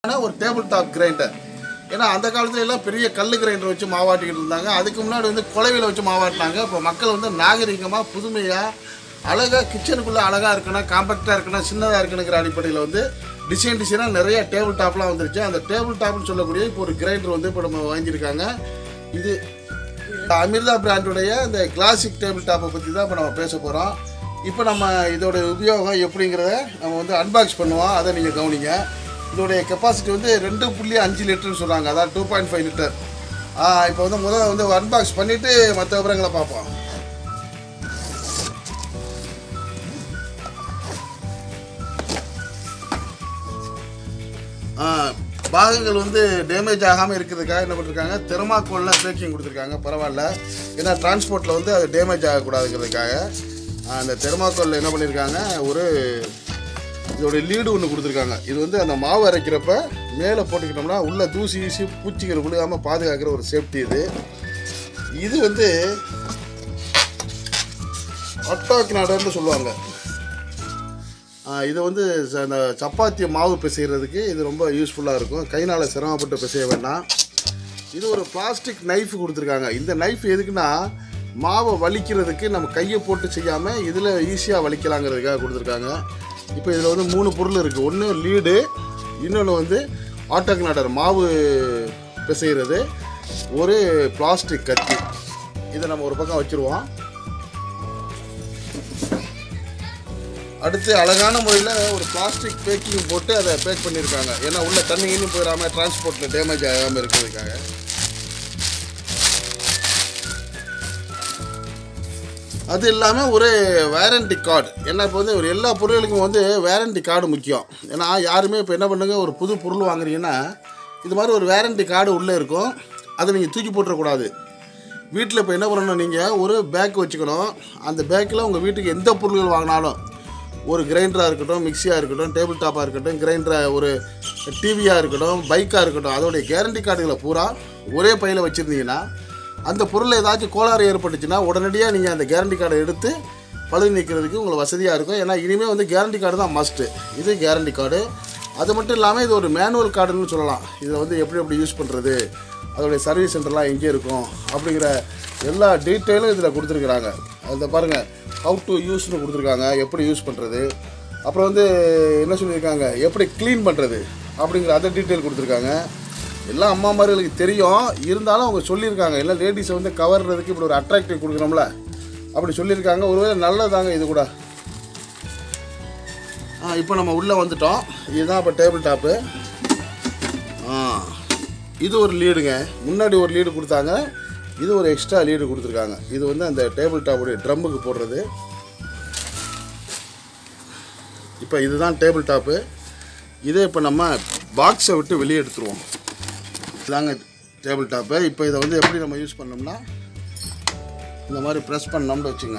ஆனால் ஒரு table top grinder ஏன்னா அந்த காலத்துல எல்லாம் பெரிய கல் கிரைண்டர் வச்சு மாவாட்டிக்கிட்டு இருந்தாங்க அதுக்கு முன்னாடி வந்து குழவையில் வச்சு மாவாட்டினாங்க இப்போ மக்கள் வந்து நாகரிகமாக புதுமையாக அழகாக கிச்சனுக்குள்ளே அழகாக இருக்கணும் காம்பேக்டாக இருக்கணும் சின்னதாக இருக்கணுங்கிற அடிப்படையில் வந்து டிசைன் டிசைனாக நிறைய டேபிள் டாப்லாம் வந்துருச்சு அந்த டேபிள் டாப்னு சொல்லக்கூடிய இப்போ ஒரு கிரைண்டர் வந்து இப்போ நம்ம வாங்கியிருக்காங்க இது அமிர்தா பிராண்டுடைய இந்த கிளாசிக் டேபிள் டாப்பை பற்றி தான் இப்போ நம்ம பேச போகிறோம் இப்போ நம்ம இதோட உபயோகம் எப்படிங்கிறத நம்ம வந்து அன்பாக்ஸ் பண்ணுவோம் அதை நீங்கள் கவனிங்க இதோடைய கெப்பாசிட்டி வந்து ரெண்டு புள்ளி அஞ்சு லிட்டர்னு சொல்கிறாங்க அதாவது டூ பாயிண்ட் ஃபைவ் லிட்டர் இப்போ வந்து முதல்ல வந்து அன்பாக்ஸ் பண்ணிவிட்டு மற்ற விவரங்களை பார்ப்போம் ஆ, பாகங்கள் வந்து டேமேஜ் ஆகாமல் இருக்கிறதுக்காக என்ன பண்ணிருக்காங்க தெர்மாக்கோலில் பேக்கிங் கொடுத்துருக்காங்க பரவாயில்ல ஏன்னா டிரான்ஸ்போர்ட்டில் வந்து அது டேமேஜ் ஆகக்கூடாதுங்கிறதுக்காக ஆ, அந்த தெர்மாக்கோலில் என்ன பண்ணியிருக்காங்க ஒரு இதோட லீடு ஒன்று கொடுத்துருக்காங்க இது வந்து அந்த மாவு அரைக்கிறப்ப மேலே போட்டுக்கிட்டோம்னா உள்ள தூசி ஈசி பூச்சிகள் விழுகாமல் பாதுகாக்கிற ஒரு சேஃப்டி இது இது வந்து அட்டாக் நாடர்னு சொல்லுவாங்க ஆ, இது வந்து ச- அந்த சப்பாத்தி மாவு பிசைகிறதுக்கு இது ரொம்ப யூஸ்ஃபுல்லாக இருக்கும் கைனால் சிரமப்பட்டு பிசைய வேண்டாம் இது ஒரு பிளாஸ்டிக் நைஃப் கொடுத்துருக்காங்க இந்த நைஃப் எதுக்குன்னா மாவை வலிக்கிறதுக்கு நம்ம கையை போட்டு செய்யாமல் இதில் ஈஸியாக வலிக்கலாங்கிறதுக்காக கொடுத்துருக்காங்க இப்போ இதில் வந்து மூணு பொருள் இருக்குது ஒன்று லீடு இன்னொன்று வந்து ஆட்டோக்னாடர் மாவு பிசைகிறது ஒரு பிளாஸ்டிக் கத்தி இதை நம்ம ஒரு பக்கம் வச்சுருவோம் அடுத்து அழகான முறையில் ஒரு பிளாஸ்டிக் பேக்கிங் போட்டு அதை பேக் பண்ணியிருக்காங்க ஏன்னா உள்ள தண்ணி இன்னும் போயிடாமல் டிரான்ஸ்போர்ட்டில் டேமேஜ் ஆகாமல் இருக்கிறதுக்காக அது இல்லாமல் ஒரு வேரண்டி கார்டு ஏன்னா இப்போ வந்து ஒரு எல்லா பொருளுக்கும் வந்து வேரண்டி கார்டு முக்கியம் ஏன்னா யாருமே இப்போ என்ன பண்ணுங்க ஒரு புது பொருள் வாங்குறீங்கன்னா இது மாதிரி ஒரு வேரண்டி கார்டு உள்ளே இருக்கும் அதை நீங்கள் தூக்கி போட்டுறக்கூடாது வீட்டில் இப்போ என்ன பண்ணணும் நீங்கள் ஒரு பேக் வச்சுக்கணும் அந்த பேக்கில் உங்கள் வீட்டுக்கு எந்த பொருள்கள் வாங்கினாலும் ஒரு கிரைண்டராக இருக்கட்டும் மிக்சியாக இருக்கட்டும் டேபிள் டாப்பாக இருக்கட்டும் கிரைண்டராக ஒரு டிவியாக இருக்கட்டும் பைக்காக இருக்கட்டும் அதோடைய கேரண்டி கார்டுகளை பூரா ஒரே பையில் வச்சுருந்தீங்கன்னா அந்த பொருளில் ஏதாச்சும் கோளாறு ஏற்பட்டுச்சுன்னா உடனடியாக நீங்கள் அந்த கேரண்டி கார்டை எடுத்து பழுது நீக்கிறதுக்கு உங்களுக்கு வசதியாக இருக்கும் ஏன்னா இனிமேல் வந்து கேரண்டி கார்டு தான் மஸ்ட்டு இது கேரண்டி கார்டு அது மட்டும் இல்லாமல் இது ஒரு மேனுவல் கார்டுன்னு சொல்லலாம் இதை வந்து எப்படி எப்படி யூஸ் பண்ணுறது அதோடைய சர்வீஸ் சென்டர்லாம் எங்கே இருக்கும் அப்படிங்கிற எல்லா டீட்டெயிலும் இதில் கொடுத்துருக்குறாங்க அதை பாருங்கள் ஹவு டு யூஸ்னு கொடுத்துருக்காங்க எப்படி யூஸ் பண்ணுறது அப்புறம் வந்து என்ன சொல்லியிருக்காங்க எப்படி க்ளீன் பண்ணுறது அப்படிங்கிற அதை டீட்டெயில் கொடுத்துருக்காங்க எல்லா அம்மாமார்களுக்கு தெரியும் இருந்தாலும் அவங்க சொல்லியிருக்காங்க எல்லாம் லேடிஸை வந்து கவர்றதுக்கு இப்படி ஒரு அட்ராக்டிவ் கொடுக்கணும்ல அப்படி சொல்லியிருக்காங்க ஒருவேளை நல்லதாங்க இது கூட ஆ இப்போ நம்ம உள்ளே வந்துட்டோம் இதுதான் இப்போ டேபிள் டாப்பு ஆ இது ஒரு லீடுங்க முன்னாடி ஒரு லீடு கொடுத்தாங்க இது ஒரு எக்ஸ்ட்ரா லீடு கொடுத்துருக்காங்க இது வந்து அந்த டேபிள் டாப்புடைய ட்ரம்முக்கு போடுறது இப்போ இதுதான் டேபிள் டாப்பு இதே இப்போ நம்ம பாக்ஸை விட்டு வெளியே எடுத்துருவோம் இதாங்க டேபிள் டாப்பு இப்போ இதை வந்து எப்படி நம்ம யூஸ் பண்ணோம்னா இந்த மாதிரி ப்ரெஸ் பண்ணோம்னு வச்சுங்க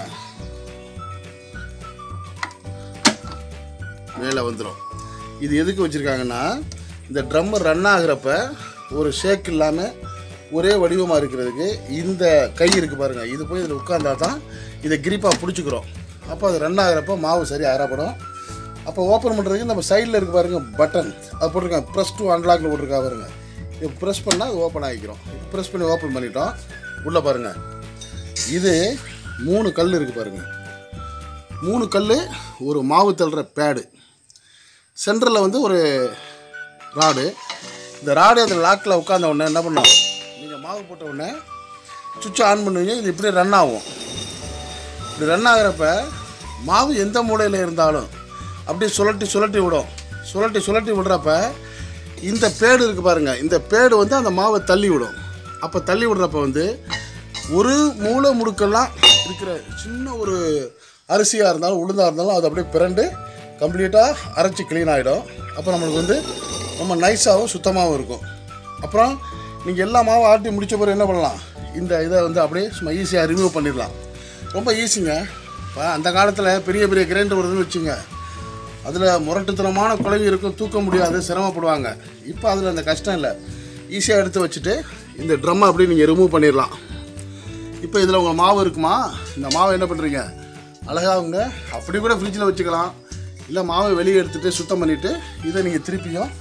மேலே வந்துடும் இது எதுக்கு வச்சுருக்காங்கன்னா இந்த ட்ரம்மு ரன் ஆகுறப்ப ஒரு ஷேக் இல்லாமல் ஒரே வடிவமாக இருக்கிறதுக்கு இந்த கை இருக்குது பாருங்கள் இது போய் இதில் உட்காந்தா தான் இதை கிரிப்பாக பிடிச்சிக்கிறோம் அப்போ அது ரன் ஆகுறப்ப மாவு சரியாக அரைப்படும் அப்போ ஓப்பன் பண்ணுறதுக்கு நம்ம சைடில் இருக்கு பாருங்க பட்டன் அது போட்டிருக்காங்க ப்ரெஸ் டூ அன்லாக்னு போட்டிருக்கா பாருங்க இது ப்ரெஸ் பண்ணால் அது ஓப்பன் ஆகிக்கிறோம் ப்ரெஸ் பண்ணி ஓப்பன் பண்ணிட்டோம் உள்ளே பாருங்கள் இது மூணு கல் இருக்குது பாருங்கள் மூணு கல் ஒரு மாவு தள்ளுற பேடு சென்டரில் வந்து ஒரு ராடு இந்த ராடு அந்த லாக்கில் உட்காந்த உடனே என்ன பண்ணோம் நீங்கள் மாவு போட்ட உடனே சுவிட்ச் ஆன் பண்ணுவீங்க இது இப்படி ரன் ஆகும் இப்படி ரன் ஆகிறப்ப மாவு எந்த மூலையில் இருந்தாலும் அப்படியே சுழட்டி சுழட்டி விடும் சுழட்டி சுழட்டி விடுறப்ப இந்த பேடு இருக்குது பாருங்கள் இந்த பேடு வந்து அந்த மாவை தள்ளி விடும் அப்போ தள்ளி விடுறப்ப வந்து ஒரு மூளை முடுக்கெல்லாம் இருக்கிற சின்ன ஒரு அரிசியாக இருந்தாலும் உளுந்தாக இருந்தாலும் அது அப்படியே பிறண்டு கம்ப்ளீட்டாக அரைச்சி க்ளீன் ஆகிடும் அப்போ நம்மளுக்கு வந்து ரொம்ப நைஸாகவும் சுத்தமாகவும் இருக்கும் அப்புறம் நீங்கள் எல்லா மாவும் ஆட்டி முடிச்ச பிறகு என்ன பண்ணலாம் இந்த இதை வந்து அப்படியே சும்மா ஈஸியாக ரிமூவ் பண்ணிடலாம் ரொம்ப ஈஸிங்க இப்போ அந்த காலத்தில் பெரிய பெரிய கிரைண்டர் வருதுன்னு வச்சுங்க அதில் முரட்டுத்தனமான குழவி இருக்கும் தூக்க முடியாது சிரமப்படுவாங்க இப்போ அதில் அந்த கஷ்டம் இல்லை ஈஸியாக எடுத்து வச்சுட்டு இந்த ட்ரம்மை அப்படியே நீங்கள் ரிமூவ் பண்ணிடலாம் இப்போ இதில் உங்கள் மாவு இருக்குமா இந்த மாவை என்ன பண்ணுறீங்க அழகாக அவங்க அப்படி கூட ஃப்ரிட்ஜில் வச்சுக்கலாம் இல்லை மாவை வெளியே எடுத்துகிட்டு சுத்தம் பண்ணிவிட்டு இதை நீங்கள் திருப்பியும்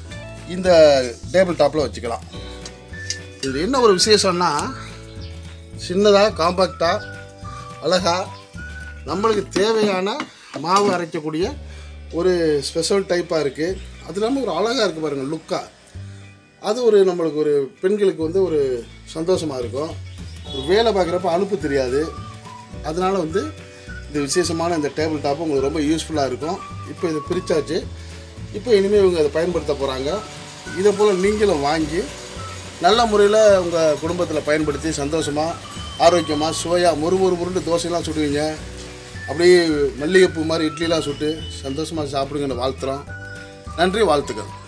இந்த டேபிள் டாப்பில் வச்சுக்கலாம் இது என்ன ஒரு விசேஷம்னா சின்னதாக காம்பாக்டாக அழகா நம்மளுக்கு தேவையான மாவு அரைக்கக்கூடிய ஒரு ஸ்பெஷல் டைப்பாக இருக்குது அது இல்லாமல் ஒரு அழகாக இருக்குது பாருங்கள் லுக்காக அது ஒரு நம்மளுக்கு ஒரு பெண்களுக்கு வந்து ஒரு சந்தோஷமாக இருக்கும் ஒரு வேலை பார்க்குறப்ப அலுப்பு தெரியாது அதனால் வந்து இந்த விசேஷமான இந்த டேபிள் டாப் உங்களுக்கு ரொம்ப யூஸ்ஃபுல்லாக இருக்கும் இப்போ இதை பிரித்தாச்சு இப்போ இனிமேல் இவங்க அதை பயன்படுத்த போகிறாங்க இதை போல் நீங்களும் வாங்கி நல்ல முறையில் உங்கள் குடும்பத்தில் பயன்படுத்தி சந்தோஷமாக ஆரோக்கியமாக சுவையாக முறு முறு முருண்டு தோசையெல்லாம் சுடுவீங்க அப்படியே மல்லிகைப்பூ மாதிரி இட்லிலாம் சுட்டு சந்தோஷமாக சாப்பிடுங்கன்னு வாழ்த்துறோம் நன்றி வாழ்த்துக்கள்